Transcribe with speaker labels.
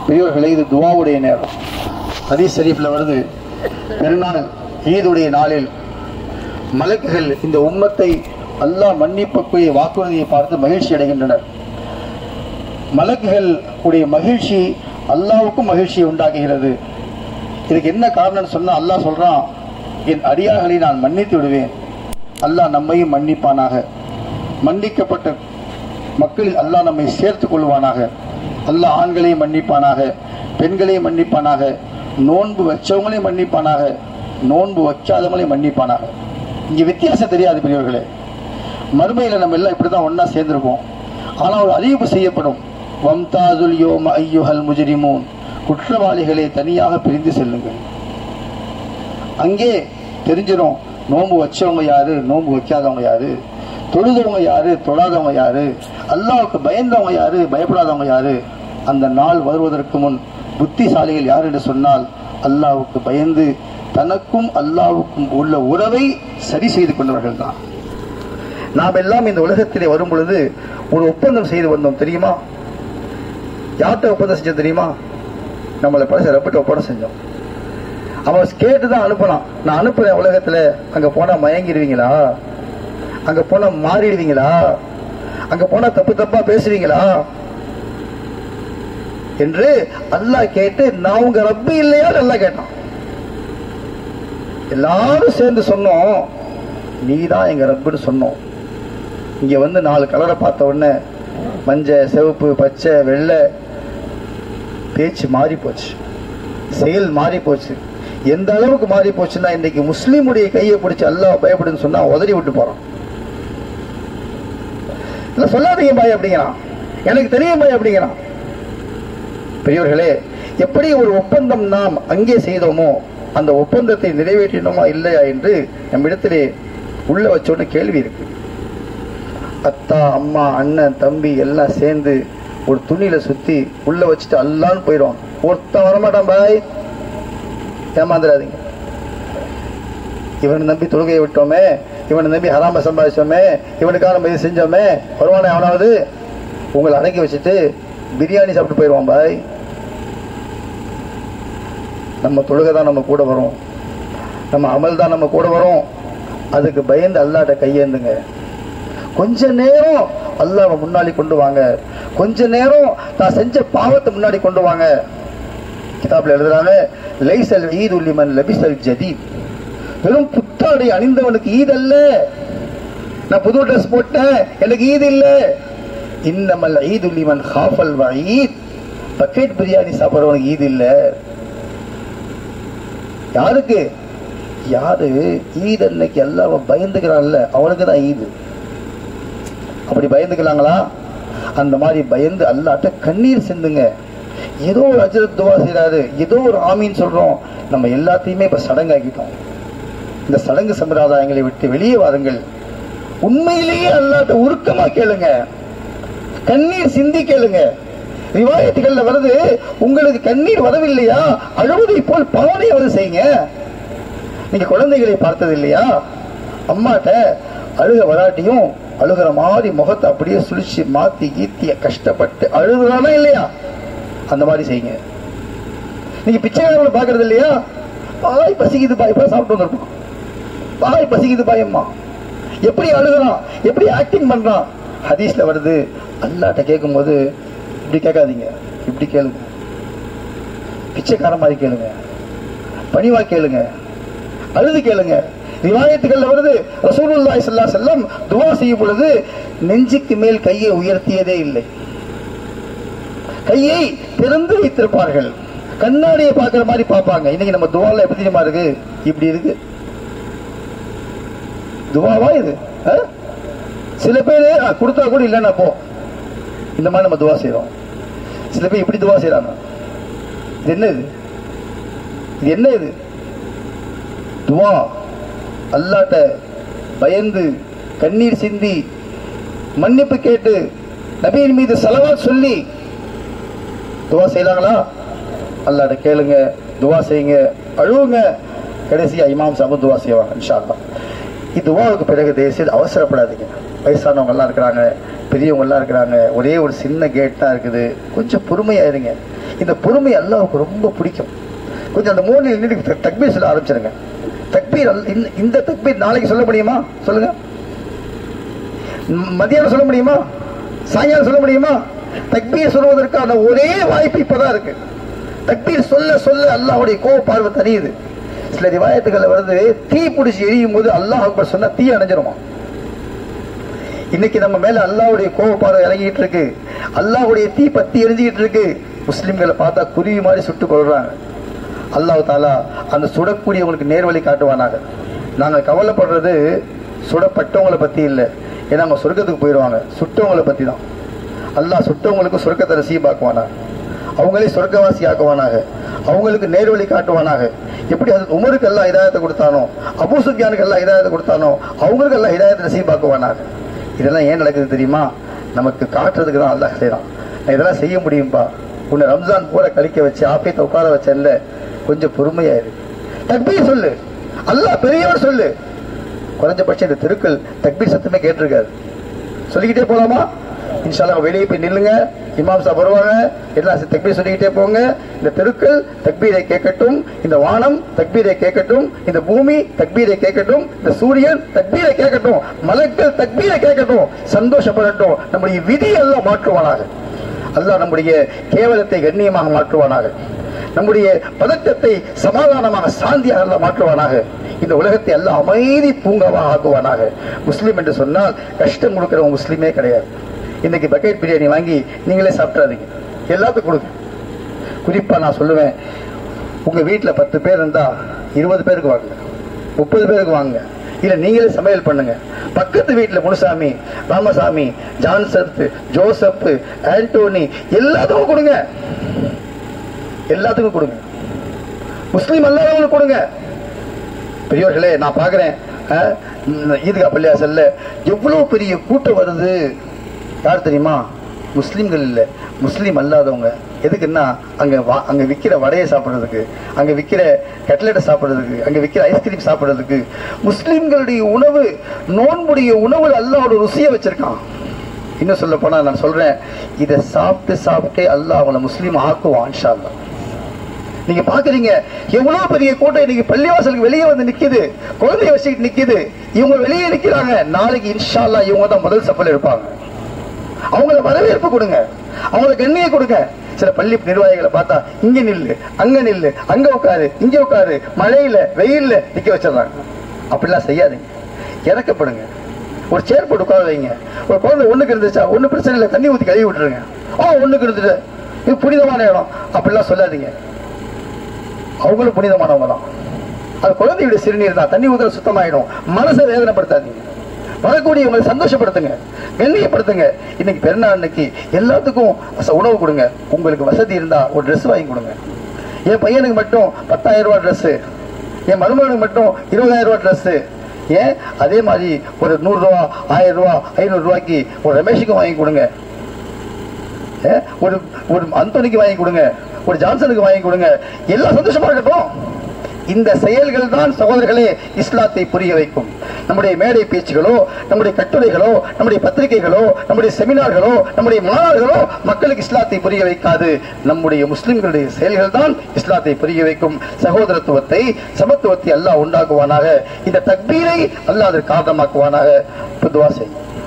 Speaker 1: பெரியவர்களே இது துவாவுடைய நேரம் ஹதீஸ் ஷரீஃப்ல வருது பெருநாள் ஈதுடைய நாளில் மலக்குகள் இந்த உம்மத்தை அல்லாஹ் மன்னிப்புக்குரிய வாக்குறுதியை பார்த்து மகிழ்ச்சி அடைகின்றனர் மலக்குகள் உடைய மகிழ்ச்சி அல்லாவுக்கும் மகிழ்ச்சியை உண்டாக்குகிறது இதுக்கு என்ன காரணம்னு சொன்னா அல்லாஹ் சொல்றான் என் அடியார்களை நான் மன்னித்து விடுவேன் அல்லாஹ் நம்மையும் மன்னிப்பானாக மன்னிக்கப்பட்ட மக்களில் அல்லாஹ் நம்மை சேர்த்துக் கொள்வானாக அல்லாஹ் ஆண்களையும் மன்னிப்பானாக பெண்களையும் மன்னிப்பானாக நோன்பு வச்சவங்களையும் மன்னிப்பானாக நோன்பு வைக்காதவங்களையும் மன்னிப்பானாக இங்க வித்தியாசம் தெரியாது பெரியவர்களே மறுமையில நம்ம எல்லாம் இப்படிதான் ஒண்ணா சேர்ந்திருப்போம் ஆனா ஒரு அறிவிப்பு செய்யப்படும் வம்தாதுல் யோம ஐயுஹல் முஜரிமூன் குற்றவாளிகளை தனியாக பிரிந்து செல்லுங்கள் அங்கே தெரிஞ்சிடும் நோன்பு வச்சவங்க யாரு நோன்பு வைக்காதவங்க யாரு தொழுதவங்க யாரு தொழாதவங்க யாரு அல்லாவுக்கு பயந்தவங்க யாரு பயப்படாதவங்க யாரு அந்த நாள் வருவதற்கு முன் புத்திசாலிகள் யார் என்று சொன்னால் அல்லாவுக்கு பயந்து தனக்கும் அல்லாவுக்கும் உள்ள உறவை சரி செய்து கொண்டவர்கள் தான் நாம் எல்லாம் இந்த உலகத்திலே வரும் பொழுது ஒரு ஒப்பந்தம் செய்து வந்தோம் தெரியுமா யார்கிட்ட ஒப்பந்தம் செஞ்சோம் தெரியுமா நம்மளை பரிசு ரப்பிட்ட ஒப்பந்தம் செஞ்சோம் அவன் கேட்டு தான் அனுப்பலாம் நான் அனுப்புறேன் உலகத்துல அங்க போனா மயங்கிடுவீங்களா அங்க போனா மாறிடுவீங்களா அங்க போனா தப்பு தப்பா பேசுவீங்களா என்று அல்லாஹ் கேட்டு நான் உங்க ரப்பு இல்லையா நல்லா கேட்டான் எல்லாரும் சேர்ந்து சொன்னோம் நீ தான் எங்க ரப்புன்னு சொன்னோம் இங்க வந்து நாலு கலரை பார்த்த உடனே மஞ்சள் சிவப்பு பச்சை வெள்ளை பேச்சு மாறி போச்சு செயல் மாறி போச்சு எந்த அளவுக்கு மாறி போச்சுன்னா இன்னைக்கு முஸ்லீமுடைய கையை பிடிச்சு அல்லாஹ் பயப்படுன்னு சொன்னா உதறி விட்டு போறான் இல்ல சொல்லாதீங்க பாய் அப்படிங்கிறான் எனக்கு தெரியும் பாய் அப்படிங்கிறான் பெரியவர்களே எப்படி ஒரு ஒப்பந்தம் நாம் அங்கே செய்தோமோ அந்த ஒப்பந்தத்தை நிறைவேற்றினோமா இல்லையா என்று நம்மிடத்திலே உள்ள வச்சோன்னு கேள்வி இருக்கு அத்தா அம்மா அண்ணன் தம்பி எல்லாம் சேர்ந்து ஒரு துணியில சுத்தி உள்ள வச்சுட்டு அல்லான்னு போயிடும் ஒருத்தன் வரமாட்டான் பாய் ஏமாந்துடாதீங்க இவனை நம்பி தொழுகையை விட்டோமே இவனை நம்பி ஹராம சம்பாதிச்சோமே இவனுக்காக நம்ம இது செஞ்சோமே வருவானே அவனாவது உங்களை அடக்கி வச்சுட்டு பிரியாணி சாப்பிட்டு போயிடுவான் பாய் நம்ம தொழுகை தான் நம்ம கூட வரும் நம்ம அமல் தான் நம்ம கூட வரும் அதுக்கு பயந்து அல்லாட்ட கையேந்துங்க கொஞ்ச நேரம் அல்லாஹ்வை முன்னாடி கொண்டு வாங்க கொஞ்ச நேரம் நான் செஞ்ச பாவத்தை முன்னாடி கொண்டு வாங்க கிதாப்ல எழுதுறாங்க லைசல் ஈத் உல்லிமன் லபிசல் ஜதீத் வெறும் புத்தாடை அணிந்தவனுக்கு ஈத் அல்ல நான் புது ட்ரெஸ் போட்டேன் எனக்கு ஈத் இல்ல இன்னமல் ஈத் உல்லிமன் ஹாஃபல் வஈத் பக்கெட் பிரியாணி சாப்பிடுறவனுக்கு ஈத் இல்ல யாருக்கு யாரு ஈத் அன்னைக்கு எல்லாம் பயந்துக்கிறான்ல அவனுக்கு தான் ஈது அப்படி பயந்துக்கலாங்களா அந்த மாதிரி பயந்து அல்லாட்ட கண்ணீர் சிந்துங்க ஏதோ ஒரு அஜரத் துவா செய்றாரு ஏதோ ஒரு ஆமீன் சொல்றோம் நம்ம எல்லாத்தையுமே இப்ப சடங்காக்கிட்டோம் இந்த சடங்கு சம்பிரதாயங்களை விட்டு வெளியே வாருங்கள் உண்மையிலேயே அல்லாட்ட உருக்கமா கேளுங்க கண்ணீர் சிந்தி கேளுங்க ரிவாயத்துகள்ல வருது உங்களுக்கு கண்ணீர் வரவில்லையா அழுவதை போல் பாவனையாவது செய்யுங்க நீங்க குழந்தைகளை பார்த்தது இல்லையா அம்மாட்ட அழுக வராட்டியும் அழுகிற மாதிரி முகத்தை அப்படியே சுழிச்சு மாத்தி கீத்திய கஷ்டப்பட்டு அழுகுறானா இல்லையா அந்த மாதிரி செய்யுங்க நீங்க பிச்சைக்காரங்களை பாக்குறது இல்லையா பாய் பசிக்குது பாய் இப்ப சாப்பிட்டு வந்திருப்போம் பாய் பசிக்குது பாயம்மா எப்படி அழுகுறான் எப்படி ஆக்டிங் பண்றான் ஹதீஸ்ல வருது அல்லாட்ட கேட்கும்போது இப்படி கேட்காதீங்க இப்படி கேளுங்க பிச்சைக்கார மாதிரி கேளுங்க பணிவா கேளுங்க அழுது கேளுங்க ரிவாயத்துகள்ல வருது ரசூலுல்லாஹி ஸல்லல்லாஹு அலைஹி வஸல்லம் துஆ செய்யும் பொழுது நெஞ்சுக்கு மேல் கையை உயர்த்தியதே இல்லை கையை திறந்து வைத்திருப்பார்கள் கண்ணாடியை பார்க்கிற மாதிரி பார்ப்பாங்க இன்னைக்கு நம்ம துவால எப்படி தெரியுமா இருக்கு இப்படி இருக்கு துவாவா இது ஆ? சில பேர் ஆ, கொடுத்தா கூட இல்லைன்னா போ இந்த மாதிரி நம்ம துவா செய்றோம் சில பேர் இப்படி துவா செய்றாங்க இது என்ன இது இது என்ன இது துவா அல்லாட்ட பயந்து கண்ணீர் சிந்தி மன்னிப்பு கேட்டு நபியின் மீது செலவாத் சொல்லி துவா செய்யலாங்களா அல்லாட்ட கேளுங்க துவா செய்யுங்க அழுவுங்க கடைசியா இமாம் சாபு துவா செய்வாங்க இன்ஷா அல்லாஹ் இது துவாவுக்கு பிறகு தேசிய அவசரப்படாதீங்க வயசானவங்க எல்லாம் இருக்கிறாங்க பெரியவங்க எல்லாம் இருக்கிறாங்க ஒரே ஒரு சின்ன கேட் தான் இருக்குது கொஞ்சம் பொறுமையா இருங்க இந்த பொறுமை அல்லாஹ்வுக்கு ரொம்ப பிடிக்கும் கொஞ்சம் அந்த மூணு நின்று தக்பீர் சொல்ல ஆரம்பிச்சிருங்க தக்பீர் அல்ல- இந்த- இந்த தக்பீர் நாளைக்கு சொல்ல முடியுமா சொல்லுங்க ம், மதியானம் சொல்ல முடியுமா சாயங்காலம் சொல்ல முடியுமா தக்பீர் சொல்வதற்கான ஒரே வாய்ப்பு இப்பதான் இருக்கு தக்பீர் சொல்ல சொல்ல அல்லாஹ்வுடைய கோவ பார்வை தெரியுது சில ரிவாயத்துகள் வருது தீ பிடிச்சி எரியும் போது அல்லாஹ் அக்பர் சொன்னா தீ அணைஞ்சிருமா இன்னைக்கு நம்ம மேல அல்லாஹ்வுடைய கோவ பார்வை இறங்கிட்டு இருக்கு அல்லாஹ்வுடைய தீ பத்தி எரிஞ்சுக்கிட்டு இருக்கு முஸ்லிம்களை பார்த்தா குருவி மாதிரி சுட்டு கொள்றாங்க அல்லாஹ் தாலா அந்த சுடக்கூடியவங்களுக்கு நேர்வழி காட்டுவானாக நாங்க கவலைப்படுறது சுடப்பட்டவங்களை பத்தி இல்லை ஏன்னா அவங்க சொர்க்கத்துக்கு போயிடுவாங்க சுட்டவங்களை பத்தி தான் அல்லாஹ் சுட்டவங்களுக்கு சொர்க்கத்தை நசீபாக்குவானாக அவங்களே சொர்க்கவாசி ஆக்குவானாக அவங்களுக்கு நேர்வழி காட்டுவானாக எப்படி அது உமருக்கு எல்லாம் இதாயத்தை கொடுத்தானோ அபூ சுஃபியானுக்கு எல்லாம் இதாயத்தை கொடுத்தானோ அவங்களுக்கு எல்லாம் இதாயத்தை நசீபாக்குவானாக இதெல்லாம் ஏன் நடக்குது தெரியுமா நமக்கு காட்டுறதுக்கு தான் அல்லாஹ் செய்யறான் நான் இதெல்லாம் செய்ய முடியும்பா உன்னை ரம்ஜான் பூரா கழிக்க வச்சு ஆப்பியத்தை உட்கார வச்சல்ல கொஞ்சம் பொறுமையா இரு தக்பீர் சொல்லு அல்லாஹ் பெரியவர் சொல்லு குறைஞ்சபட்சம் இந்த தெருக்கள் தக்பீர் சத்தமே கேட்டிருக்காது சொல்லிக்கிட்டே போலாமா இன்ஷால்லா வெளியே போய் நில்லுங்க இமாம் சாப் வருவாங்க எல்லாம் சேர்த்து தக்பீர் சொல்லிக்கிட்டே போங்க இந்த தெருக்கள் தக்பீரை கேட்கட்டும் இந்த வானம் தக்பீரை கேட்கட்டும் இந்த பூமி தக்பீரை கேட்கட்டும் இந்த சூரியன் தக்பீரை கேட்கட்டும் மலக்கள் தக்பீரை கேட்கட்டும் சந்தோஷப்படட்டும் நம்முடைய விதி எல்லாம் மாற்றுவானாக அல்லாஹ் நம்முடைய கேவலத்தை கண்ணியமாக மாற்றுவானாக நம்முடைய பதட்டத்தை சமாதானமாக சாந்தியாக அல்லாஹ் மாற்றுவானாக இந்த உலகத்தை எல்லாம் அமைதி பூங்காவாக ஆக்குவானாக முஸ்லீம் என்று சொன்னால் கஷ்டம் கொடுக்கிறவங்க முஸ்லீமே கிடையாது இன்னைக்கு பக்கெட் பிரியாணி வாங்கி நீங்களே சாப்பிட்றாதீங்க எல்லாத்துக்கும் கொடுங்க குறிப்பா நான் சொல்லுவேன் உங்க வீட்டுல பத்து பேர் இருந்தா இருபது பேருக்கு வாங்க முப்பது பேருக்கு வாங்க இல்ல நீங்களே சமையல் பண்ணுங்க பக்கத்து வீட்டுல முனுசாமி ராமசாமி ஜான்சப் ஜோசப் ஆண்டோனி எல்லாத்துக்கும் கொடுங்க எல்லாத்துக்கும் கொடுங்க முஸ்லீம் அல்லாதவங்களுக்கு கொடுங்க பெரியவர்களே நான் பாக்குறேன் அஹ், ம், ஈத்கா பள்ளியாசல்ல எவ்வளவு பெரிய கூட்டம் வருது யார் தெரியுமா முஸ்லீம்கள் இல்ல முஸ்லீம் அல்லாதவங்க எதுக்குன்னா அங்க வா- அங்க விக்கிற வடையை சாப்பிடுறதுக்கு அங்க விக்கிற கட்லெட்டை சாப்பிடுறதுக்கு அங்க விக்கிற ஐஸ்கிரீம் சாப்பிடுறதுக்கு முஸ்லீம்களுடைய உணவு நோன்புடைய உணவுல அல்லாவோட ருசியை வச்சிருக்கான் இன்னும் சொல்ல போனா நான் சொல்றேன் இதை சாப்பிட்டு சாப்பிட்டே அல்லாஹ் அவங்கள முஸ்லீம் ஆக்குவான் இன்ஷா அல்லாஹ் நீங்க பாக்குறீங்க எவ்வளவு பெரிய கூட்டம் இன்னைக்கு பள்ளிவாசலுக்கு வெளியே வந்து நிக்குது குழந்தைய வச்சுக்கிட்டு நிக்குது இவங்க வெளியே நிக்கிறாங்க நாளைக்கு இன்ஷா அல்லாஹ் இவங்க தான் முதல் சப்பல் இருப்பாங்க அவங்கள வரவேற்பு கொடுங்க அவங்களுக்கு கண்ணியை கொடுங்க சில பள்ளி நிர்வாகிகளை பார்த்தா இங்க நில்லு அங்க நில்லு அங்க உட்காரு இங்க உட்காரு மழையில வெயில்ல நிக்க வச்சிடறாங்க அப்படிலாம் செய்யாதீங்க இறக்கப்படுங்க ஒரு சேர் போட்டு உட்கார வைங்க ஒரு குழந்தை ஒண்ணுக்கு இருந்துச்சா ஒண்ணு பிரச்சனை இல்லை தண்ணி ஊத்தி கழுவி விட்டுருங்க ஓ ஒண்ணுக்கு இருந்துட்டு இது புனிதமான இடம் அப்படிலாம் சொல்லாதீங்க அவங்களும் புனிதமானவங்க தான் அது குழந்தையுடைய சிறுநீர் தான் தண்ணி ஊத்துற சுத்தமாயிடும் மனசை வேதனைப்படுத்தாதீங்க வரக்கூடியவங்களை சந்தோஷப்படுத்துங்க கண்ணியப்படுத்துங்க இன்னைக்கு பெருநாள் அன்னைக்கு எல்லாத்துக்கும் ச- உணவு கொடுங்க உங்களுக்கு வசதி இருந்தா ஒரு Dress வாங்கி கொடுங்க என் பையனுக்கு மட்டும் பத்தாயிரம் ரூபாய் Dress என் மருமகனுக்கு மட்டும் இருபதாயிரம் ரூபாய் Dress ஏன் அதே மாதிரி ஒரு நூறு ரூபா ஆயிரம் ரூபா ஐநூறு ரூபாய்க்கு ஒரு ரமேஷுக்கு வாங்கி கொடுங்க ஏ, ஒரு ஒரு அந்தோனிக்கு வாங்கி கொடுங்க ஒரு ஜான்சனுக்கு வாங்கி கொடுங்க எல்லாம் சந்தோஷமா இருக்கட்டும் இந்த செயல்கள் தான் சகோதரர்களே இஸ்லாத்தை புரிய வைக்கும் நம்முடைய மேடை பேச்சுகளோ நம்முடைய கட்டுரைகளோ நம்முடைய பத்திரிகைகளோ நம்முடைய செமினார்களோ நம்முடைய மாநாடுகளோ மக்களுக்கு இஸ்லாத்தை புரிய வைக்காது நம்முடைய முஸ்லிம்களுடைய செயல்கள் தான் இஸ்லாத்தை புரிய வைக்கும் சகோதரத்துவத்தை சமத்துவத்தை அல்லாஹ் உண்டாக்குவானாக இந்த தக்பீரை அல்லாஹ் அதற்கு காரணமாக்குவானாக துவா செய்யும்